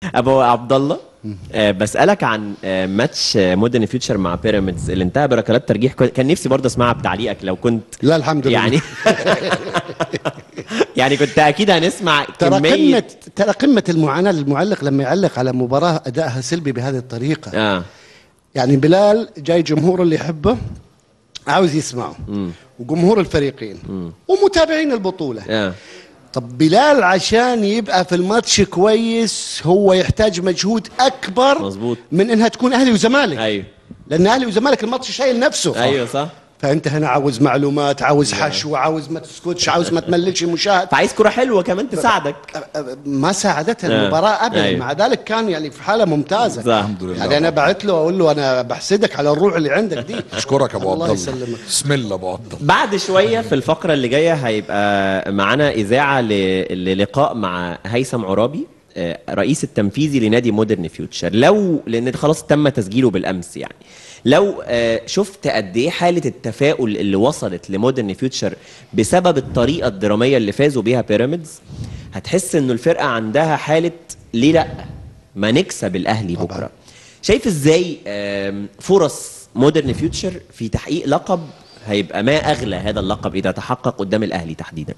ابو عبد الله آه بسالك عن آه ماتش آه مودرن فيوتشر مع بيراميدز اللي انتهى بركلات ترجيح كن- كان نفسي برضه اسمعها بتعليقك لو كنت لا الحمد لله يعني يعني كنت اكيد هنسمع ترى كميه قمة ترى قمة المعاناة للمعلق لما يعلق على مباراة أدائها سلبي بهذه الطريقة اه يعني بلال جاي جمهور اللي يحبه عاوز يسمعه وجمهور الفريقين ومتابعين البطولة اه طب بلال عشان يبقى في الماتش كويس هو يحتاج مجهود أكبر مظبوط. من إنها تكون أهلي وزمالك ايوه لأن أهلي وزمالك الماتش شايل نفسه ايوه صح فأنت هنا عاوز معلومات عاوز حشو عاوز ما تسكتش عاوز ما تمللش المشاهد فعايز كرة حلوة كمان تساعدك ما ساعدتها آه. المباراة أبدا أيوة. مع ذلك كان يعني في حالة ممتازة صح. الحمد لله. يعني أنا بعت له أقول له أنا بحسدك على الروح اللي عندك دي اشكرك يا ابو عبد الله الله يسلمك بسم الله ابو عبد الله بعد شوية في الفقرة اللي جاية هيبقى معانا إذاعة ل- للقاء مع هيثم عرابي آه، رئيس التنفيذي لنادي مودرن فيوتشر لو لأن خلاص تم تسجيله بالأمس يعني لو آه، شفت قد ايه حاله التفاؤل اللي وصلت لمودرن فيوتشر بسبب الطريقه الدراميه اللي فازوا بيها بيراميدز هتحس انه الفرقه عندها حاله ليه لا ما نكسب الاهلي بكره شايف ازاي آم، فرص مودرن فيوتشر في تحقيق لقب هيبقى ما اغلى هذا اللقب اذا تحقق قدام الاهلي تحديدا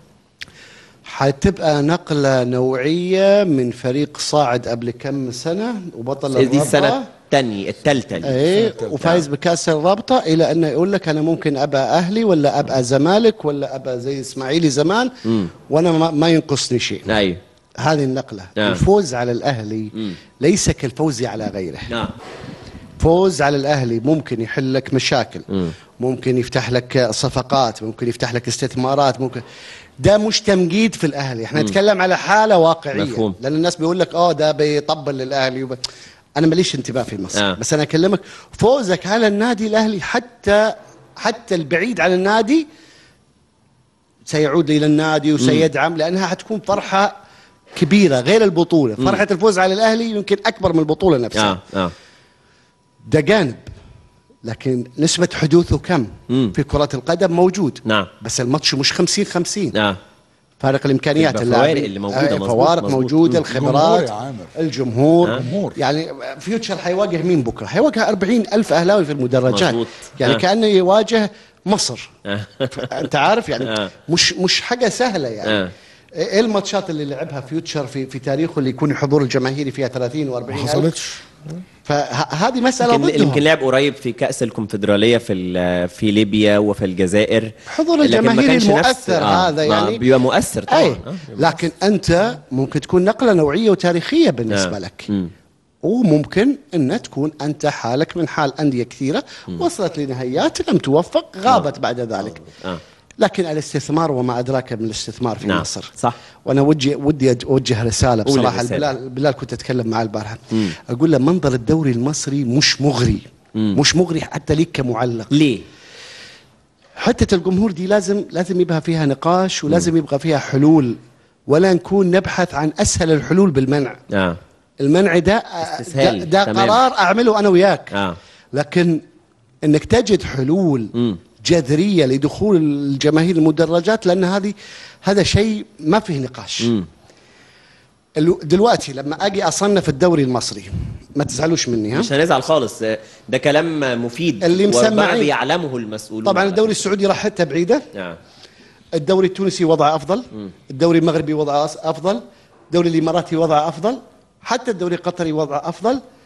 حتبقى نقلة نوعية من فريق صاعد قبل كم سنة وبطل دي الرابطة. السنه الثانيه الثالثه ايه وفايز بكاس الرابطة إلى أنه يقول لك أنا ممكن أبقى أهلي ولا أبقى زمالك ولا أبقى زي إسماعيلي زمان وأنا ما, ما ينقصني شيء ايوه هذه النقلة نعم. الفوز على الأهلي ليس كالفوز على غيره نعم فوز على الاهلي ممكن يحل لك مشاكل ممكن يفتح لك صفقات ممكن يفتح لك استثمارات ممكن ده مش تمجيد في الاهلي احنا نتكلم على حاله واقعيه مفهوم. لان الناس بيقول لك اه ده بيطبل للاهلي وب... انا ماليش انتباه في مصر آه. آه. بس انا اكلمك فوزك على النادي الاهلي حتى حتى البعيد عن النادي سيعود الى النادي وسيدعم لانها حتكون فرحه كبيره غير البطوله فرحه الفوز على الاهلي يمكن اكبر من البطوله نفسها اه اه ده جانب لكن نسبة حدوثه كم؟ مم. في كرة القدم موجود نعم. بس الماتش مش 50 50 اه فارق الامكانيات تبقى اللاعبين. فوارق اللي موجودة، آه، مظبوط، فوارق مظبوط. موجودة مم. الخبرات جمهور يا عامر. الجمهور آه. جمهور. يعني فيوتشر حيواجه مين بكرة؟ حيواجه 40 ألف أهلاوي في المدرجات مظبوط. يعني آه. كأنه يواجه مصر آه. أنت عارف يعني آه. مش مش حاجة سهلة يعني آه. ايه الماتشات اللي لعبها فيوتشر في في تاريخه اللي يكون الحضور الجماهيري فيها 30 و40 ما حصلتش فهذه مسألة يمكن ضدهم يمكن لعب قريب في كاس الكونفدراليه في ال- في ليبيا وفي الجزائر حضور لكن ما الجماهيري كانش نفس- المؤثر آه، هذا ما يعني بيبقى مؤثر طبعا اي آه. لكن انت ممكن تكون نقله نوعيه وتاريخيه بالنسبه آه. لك مم. وممكن ان تكون انت حالك من حال انديه كثيره وصلت لنهايات لم توفق غابت بعد ذلك آه. لكن الاستثمار وما ادراك من الاستثمار في نعم، مصر صح. وانا ودي ودي اوجه رساله قول بصراحه الرسالة. بلال بلال كنت اتكلم معاه البارحه اقول له منظر الدوري المصري مش مغري مش مغري حتى ليك كمعلق ليه؟ حتة الجمهور دي لازم لازم يبقى فيها نقاش ولازم يبقى فيها حلول ولا نكون نبحث عن اسهل الحلول بالمنع اه المنع ده استسهال، ده, ده تمام. قرار اعمله انا وياك اه لكن انك تجد حلول مم. جذريه لدخول الجماهير المدرجات لان هذه هذا شيء ما فيه نقاش مم. الو- دلوقتي لما اجي اصنف الدوري المصري ما تزعلوش مني ها مش هنزعل خالص آه، ده كلام مفيد اللي وربما مسمعين. بيعلمه المسؤولون طبعا الدوري السعودي راح حته بعيده آه. الدوري التونسي وضعه افضل الدوري المغربي وضعه أس- افضل الدوري الاماراتي وضعه افضل حتى الدوري القطري وضعه افضل